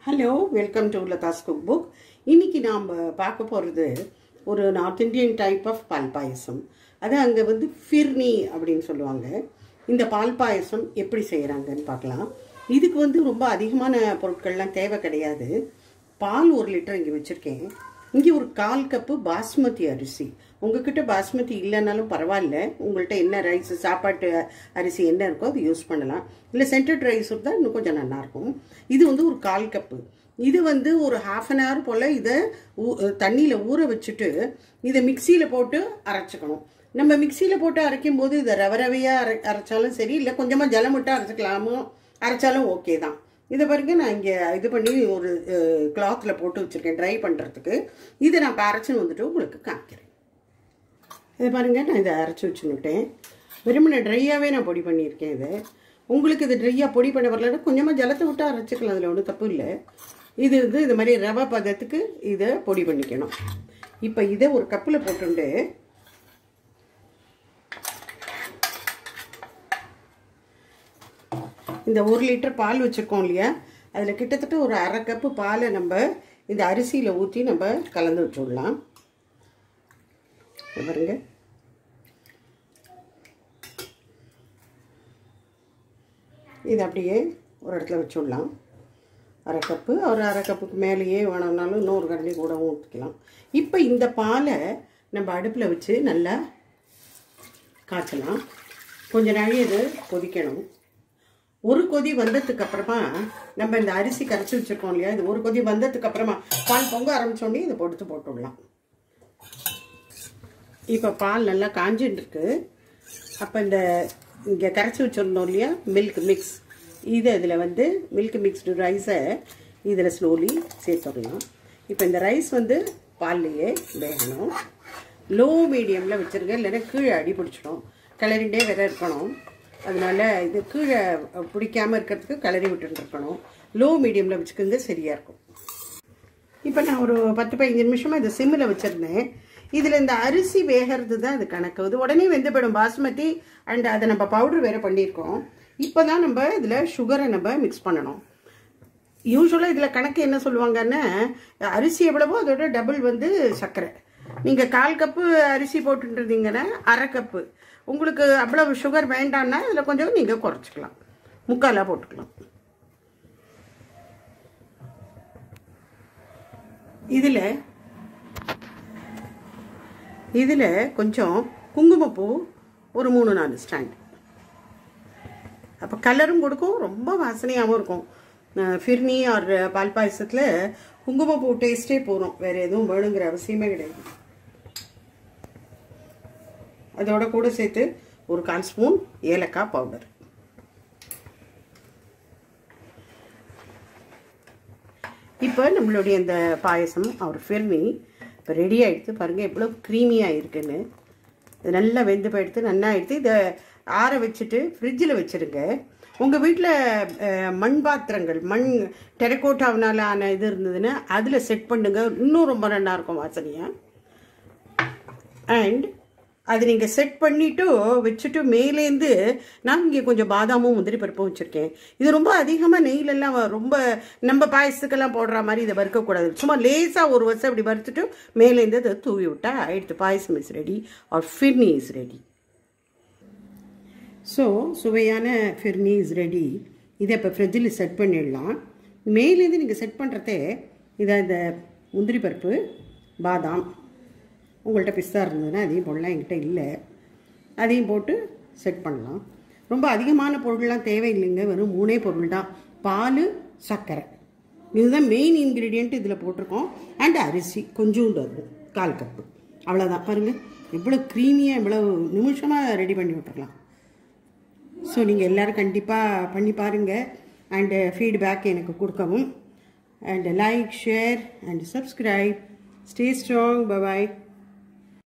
hello welcome to Latha's cook book இன்னைக்கு நாம் பார்க்க போகிறது ஒரு நார்த் இந்தியன் டைப் ஆஃப் பால் பாயசம் அது அங்கே வந்து ஃபிர்னி அப்படின்னு சொல்லுவாங்க இந்த பால் பாயசம் எப்படி செய்கிறாங்கன்னு பார்க்கலாம் இதுக்கு வந்து ரொம்ப அதிகமான பொருட்கள்லாம் தேவை கிடையாது பால் ஒரு லிட்டர் இங்கே வச்சுருக்கேன் இங்கே ஒரு கால் கப்பு பாஸ்மதி அரிசி உங்ககிட்ட பாஸ்மதி இல்லைனாலும் பரவாயில்ல உங்கள்கிட்ட என்ன ரைஸ் சாப்பாட்டு அரிசி என்ன இருக்கோ அது யூஸ் பண்ணலாம் இல்லை சென்டர்ட் ரைஸ் இருந்தால் இன்னும் கொஞ்சம் நல்லாயிருக்கும் இது வந்து ஒரு கால் கப்பு இது வந்து ஒரு ஹாஃப் அன் ஹவர் போல் இதை தண்ணியில் ஊற வச்சுட்டு இதை மிக்சியில் போட்டு அரைச்சிக்கணும் நம்ம மிக்சியில் போட்டு அரைக்கும் போது இதை ரவ ரவையாக அரை அரைச்சாலும் சரி இல்லை கொஞ்சமாக ஜலம் விட்டு அரைச்சிக்கலாமோ அரைச்சாலும் ஓகே தான் இதை பாருங்க நான் இங்கே இது பண்ணி ஒரு கிளாத்தில் போட்டு வச்சுருக்கேன் ட்ரை பண்ணுறதுக்கு இதை நான் இப்போ அரைச்சின்னு வந்துட்டு உங்களுக்கு காமிக்கிறேன் இதை பாருங்கள் நான் இதை அரைச்சி வச்சுன்னுட்டேன் வெறுமனை ட்ரையாகவே நான் பொடி பண்ணியிருக்கேன் இதை உங்களுக்கு இது ட்ரையாக பொடி பண்ண வரலன்னா கொஞ்சமாக ஜலத்தை விட்டு அரைச்சிக்கலாம் அதில் ஒன்றும் தப்பு இல்லை இது வந்து இது மாதிரி ரவை பதத்துக்கு இதை பொடி பண்ணிக்கணும் இப்போ இதை ஒரு கப்பில் போட்டுண்டு இந்த ஒரு லிட்டர் பால் வச்சுருக்கோம் இல்லையா அதில் கிட்டத்தட்ட ஒரு அரை கப்பு பாலை நம்ம இந்த அரிசியில் ஊற்றி நம்ம கலந்து வச்சுடலாம் பாருங்க இது அப்படியே ஒரு இடத்துல வச்சுடலாம் அரை கப்பு ஒரு அரை கப்புக்கு மேலேயே வேணும்னாலும் இன்னொரு கரண்டி கூட ஊற்றிக்கலாம் இப்போ இந்த பாலை நம்ம அடுப்பில் வச்சு நல்லா காய்ச்சலாம் கொஞ்ச நாள் இது கொதிக்கணும் ஒரு கொதி வந்ததுக்கு அப்புறமா நம்ம இந்த அரிசி கரைச்சி வச்சுருக்கோம் இல்லையா இது ஒரு கொதி வந்ததுக்கு அப்புறமா பால் பொங்க ஆரம்பிச்சோடனே இதை பொடுத்து போட்டுடலாம் இப்போ பால் நல்லா காஞ்சிட்டு இருக்கு அப்போ இந்த இங்கே கரைச்சி வச்சுருந்தோம் இல்லையா மில்க் மிக்ஸ் இதை இதில் வந்து மில்க் மிக்ஸ்டு ரைஸை இதில் ஸ்லோலி சேர்த்துடலாம் இப்போ இந்த ரைஸ் வந்து பால்லையே வேகணும் லோ மீடியமில் வச்சுருங்க இல்லைன்னா கீழே அடி பிடிச்சிடும் கிளறிண்டே வேற இருக்கணும் அதனால இது கீழே பிடிக்காமல் இருக்கிறதுக்கு கிளறி விட்டுருக்கணும் லோ மீடியமில் வச்சுக்கோங்க சரியாக இருக்கும் இப்போ நான் ஒரு பத்து பதினஞ்சு நிமிஷமாக இதை சிம்மில் வச்சுருந்தேன் இதில் இந்த அரிசி வேகிறது தான் இது கணக்கு இது உடனே வெந்து போயிடும் பாஸ்மதி அண்ட் அதை நம்ம பவுடர் வேறு பண்ணியிருக்கோம் இப்போ தான் நம்ம இதில் சுகரை நம்ம மிக்ஸ் பண்ணணும் யூஸ்வலாக இதில் கணக்கு என்ன சொல்லுவாங்கன்னா அரிசி எவ்வளவோ அதோட டபுள் வந்து சர்க்கரை நீங்கள் கால் கப்பு அரிசி போட்டுருந்தீங்கன்னா அரை கப்பு உங்களுக்கு அவ்வளவு சுகர் வேண்டாம்னா இதில் கொஞ்சம் நீங்கள் குறைச்சிக்கலாம் முக்காலாக போட்டுக்கலாம் இதில் இதில் கொஞ்சம் குங்குமப்பூ ஒரு மூணு நாலு ஸ்டாண்ட் அப்போ கலரும் கொடுக்கும் ரொம்ப வாசனையாகவும் இருக்கும் ஃபிர்னி ஆர் பால் பாயசத்தில் குங்குமப்பூ டேஸ்ட்டே போகிறோம் வேறு எதுவும் வேணுங்கிற அவசியமே கிடையாது அதோட கூட சேர்த்து ஒரு கால் ஸ்பூன் ஏலக்காய் பவுடர் இப்போ நம்மளுடைய இந்த பாயசம் அவர் ஃபிர்னி இப்போ ரெடி ஆகிடுது பாருங்கள் எவ்வளோ க்ரீமியாக இருக்குன்னு இது நல்லா வெந்து போயிடுத்து நல்லா ஆகிடுது இதை ஆற வச்சுட்டு ஃப்ரிட்ஜில் வச்சுருங்க உங்கள் வீட்டில் மண் பாத்திரங்கள் மண் டெரக்கோட்டாவினால ஆன இது இருந்ததுன்னா அதில் செட் பண்ணுங்க இன்னும் ரொம்ப நல்லா இருக்கும் வாசனையாக அண்ட் அது நீங்கள் செட் பண்ணிவிட்டு வச்சுட்டு மேலேருந்து நான் இங்கே கொஞ்சம் பாதாமும் முந்திரி பருப்பும் வச்சுருக்கேன் இது ரொம்ப அதிகமாக நெய்லெல்லாம் ரொம்ப நம்ம பாயசத்துக்கெல்லாம் போடுற மாதிரி இதை வறுக்கக்கூடாது சும்மா லேசாக ஒரு வருஷம் அப்படி வறுத்துட்டு மேலேருந்து அதை தூவி விட்டா ஆயிடுத்து payasam is ready or firni is ready so சுவையான ஃபிர்னி இஸ் ரெடி இதை இப்போ ஃப்ரிட்ஜில் செட் பண்ணிடலாம் மேலேருந்து நீங்கள் செட் பண்ணுறதே இதை இந்த முந்திரி பருப்பு பாதாம் உங்கள்கிட்ட பிஸ்தா இருந்ததுன்னா அதையும் போடலாம் என்கிட்ட இல்லை அதையும் போட்டு செட் பண்ணலாம் ரொம்ப அதிகமான பொருள்லாம் தேவையில்லைங்க வெறும் மூணே பொருள் தான் பால் சர்க்கரை இதுதான் மெயின் இன்க்ரீடியண்ட் இதில் போட்டிருக்கோம் அண்ட் அரிசி கொஞ்சோண்டு அது கால் கப்பு அவ்வளோதான் பாருங்கள் எவ்வளோ க்ரீமியாக இவ்வளோ நிமிஷமாக ரெடி பண்ணி விட்டுறலாம் ஸோ நீங்கள் எல்லோரும் கண்டிப்பாக பண்ணி பாருங்கள் அண்டு ஃபீட்பேக் எனக்கு கொடுக்கவும் and like share and subscribe stay strong bye bye